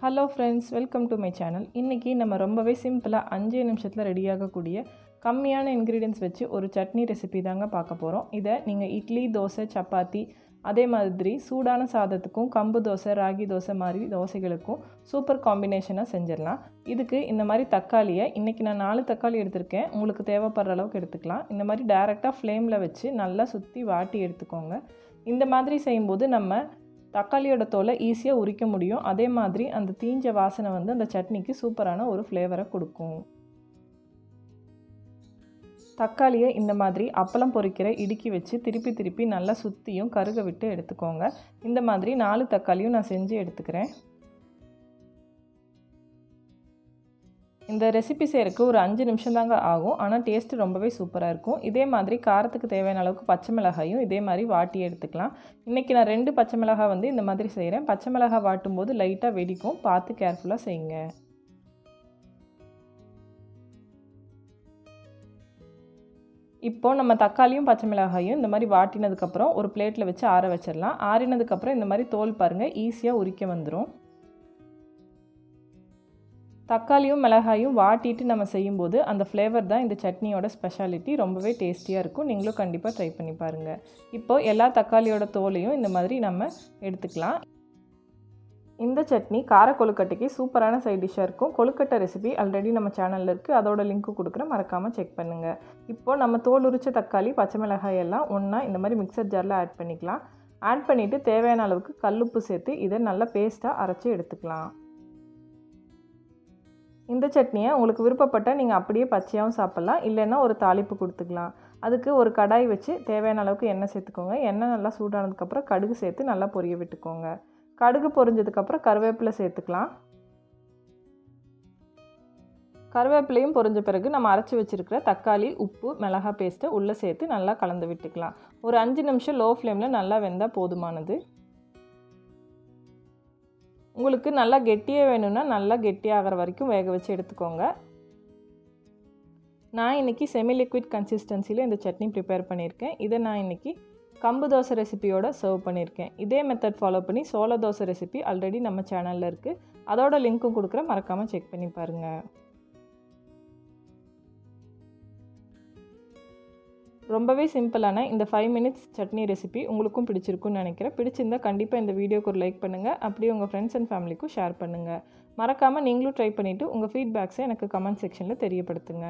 hello friends welcome to my channel இன்றைக்கி நம்ம ரொம்பவே சிம்பிளாக அஞ்சே நிமிஷத்தில் ரெடியாகக்கூடிய கம்மியான இன்க்ரீடியன்ஸ் வச்சு ஒரு சட்னி ரெசிபி தாங்க பார்க்க போகிறோம் இதை நீங்கள் இட்லி தோசை சப்பாத்தி அதே மாதிரி சூடான சாதத்துக்கும் கம்பு தோசை ராகி தோசை மாதிரி தோசைகளுக்கும் சூப்பர் காம்பினேஷனாக செஞ்சிடலாம் இதுக்கு இந்த மாதிரி தக்காளியை இன்றைக்கி நான் நாலு தக்காளி எடுத்திருக்கேன் உங்களுக்கு தேவைப்படுற அளவுக்கு எடுத்துக்கலாம் இந்த மாதிரி டேரெக்டாக ஃப்ளேமில் வச்சு நல்லா சுற்றி வாட்டி எடுத்துக்கோங்க இந்த மாதிரி செய்யும்போது நம்ம தக்காளியோட தோலை ஈஸியாக உரிக்க முடியும் அதே மாதிரி அந்த தீஞ்ச வாசனை வந்து அந்த சட்னிக்கு சூப்பரான ஒரு ஃப்ளேவரை கொடுக்கும் தக்காளியை இந்த மாதிரி அப்பளம் பொரிக்கிற இடுக்கி வச்சு திருப்பி திருப்பி நல்லா சுற்றியும் கருக விட்டு எடுத்துக்கோங்க இந்த மாதிரி நாலு தக்காளியும் நான் செஞ்சு எடுத்துக்கிறேன் இந்த ரெசிபி செய்கிறதுக்கு ஒரு அஞ்சு நிமிஷம் தாங்க ஆகும் ஆனால் டேஸ்ட்டு ரொம்பவே சூப்பராக இருக்கும் இதே மாதிரி காரத்துக்கு தேவையான அளவுக்கு பச்சை மிளகாயும் இதே மாதிரி வாட்டி எடுத்துக்கலாம் இன்றைக்கி நான் ரெண்டு பச்சை மிளகாய் வந்து இந்த மாதிரி செய்கிறேன் பச்சை மிளகாய் வாட்டும் போது லைட்டாக வெடிக்கும் பார்த்து கேர்ஃபுல்லாக செய்யுங்க இப்போது நம்ம தக்காளியும் பச்சை மிளகாயும் இந்த மாதிரி வாட்டினதுக்கப்புறம் ஒரு பிளேட்டில் வச்சு ஆற வச்சிடலாம் ஆறினதுக்கப்புறம் இந்த மாதிரி தோல் பாருங்கள் ஈஸியாக உரிக்க வந்துடும் தக்காளியும் மிளகாயும் வாட்டிட்டு நம்ம செய்யும்போது அந்த ஃப்ளேவர் தான் இந்த சட்னியோட ஸ்பெஷாலிட்டி ரொம்பவே டேஸ்டியாக இருக்கும் நீங்களும் கண்டிப்பாக ட்ரை பண்ணி பாருங்கள் இப்போது எல்லா தக்காளியோட தோலையும் இந்த மாதிரி நம்ம எடுத்துக்கலாம் இந்த சட்னி கார கொழுக்கட்டைக்கு சூப்பரான சைட் டிஷ்ஷாக இருக்கும் கொழுக்கட்டை ரெசிபி ஆல்ரெடி நம்ம சேனலில் இருக்குது அதோட லிங்க்கு கொடுக்குறேன் மறக்காமல் செக் பண்ணுங்கள் இப்போது நம்ம தோல் உரிச்ச தக்காளி பச்சை மிளகாய் எல்லாம் ஒன்றா இந்த மாதிரி மிக்சர் ஜாரில் ஆட் பண்ணிக்கலாம் ஆட் பண்ணிவிட்டு தேவையான அளவுக்கு கல்லுப்பு சேர்த்து இதை நல்லா பேஸ்ட்டாக அரைச்சி எடுத்துக்கலாம் இந்த சட்னியை உங்களுக்கு விருப்பப்பட்டால் நீங்கள் அப்படியே பச்சையாகவும் சாப்பிட்லாம் இல்லைன்னா ஒரு தாளிப்பு கொடுத்துக்கலாம் அதுக்கு ஒரு கடாய் வச்சு தேவையான அளவுக்கு எண்ணெய் சேர்த்துக்கோங்க எண்ணெய் நல்லா சூடானதுக்கப்புறம் கடுகு சேர்த்து நல்லா பொரிய விட்டுக்கோங்க கடுகு பொரிஞ்சதுக்கப்புறம் கருவேப்பிலை சேர்த்துக்கலாம் கருவேப்பிலையும் பொரிஞ்ச பிறகு நம்ம அரைச்சி வச்சுருக்கிற தக்காளி உப்பு மிளகாய் பேஸ்ட்டை உள்ளே சேர்த்து நல்லா கலந்து விட்டுக்கலாம் ஒரு அஞ்சு நிமிஷம் லோ ஃப்ளேமில் நல்லா வெந்தால் போதுமானது உங்களுக்கு நல்லா கெட்டியாக வேணும்னா நல்லா கெட்டியாகிற வரைக்கும் வேக வச்சு எடுத்துக்கோங்க நான் இன்றைக்கி செமி லிக்விட் கன்சிஸ்டன்சியில் இந்த சட்னி ப்ரிப்பேர் பண்ணியிருக்கேன் இதை நான் இன்றைக்கி கம்பு தோசை ரெசிபியோட சர்வ் பண்ணியிருக்கேன் இதே மெத்தட் ஃபாலோ பண்ணி சோள தோசை ரெசிபி ஆல்ரெடி நம்ம சேனலில் இருக்குது அதோட லிங்க்கும் கொடுக்குறேன் மறக்காமல் செக் பண்ணி பாருங்கள் ரொம்பவே சிம்பிளான இந்த ஃபைவ் மினிட்ஸ் சட்னி ரெசிபி உங்களுக்கும் பிடிச்சிருக்குன்னு நினைக்கிறேன் பிடிச்சிருந்தா கண்டிப்பாக இந்த வீடியோக்கு ஒரு லைக் பண்ணுங்கள் அப்படியே உங்கள் ஃப்ரெண்ட்ஸ் அண்ட் ஃபேமிலிக்கும் ஷேர் பண்ணுங்கள் மறக்காமல் நீங்களும் ட்ரை பண்ணிவிட்டு உங்கள் ஃபீட்பேக்ஸை எனக்கு கமெண்ட் செக்ஷனில் தெரியப்படுத்துங்க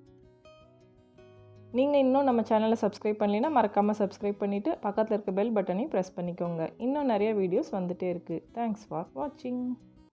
நீங்கள் இன்னும் நம்ம சேனலை சப்ஸ்கிரைப் பண்ணலைன்னா மறக்காமல் சப்ஸ்கிரைப் பண்ணிவிட்டு பக்கத்தில் இருக்க பெல் பட்டனையும் ப்ரெஸ் பண்ணிக்கோங்க இன்னும் நிறைய வீடியோஸ் வந்துகிட்டே இருக்குது தேங்க்ஸ் ஃபார் வாட்சிங்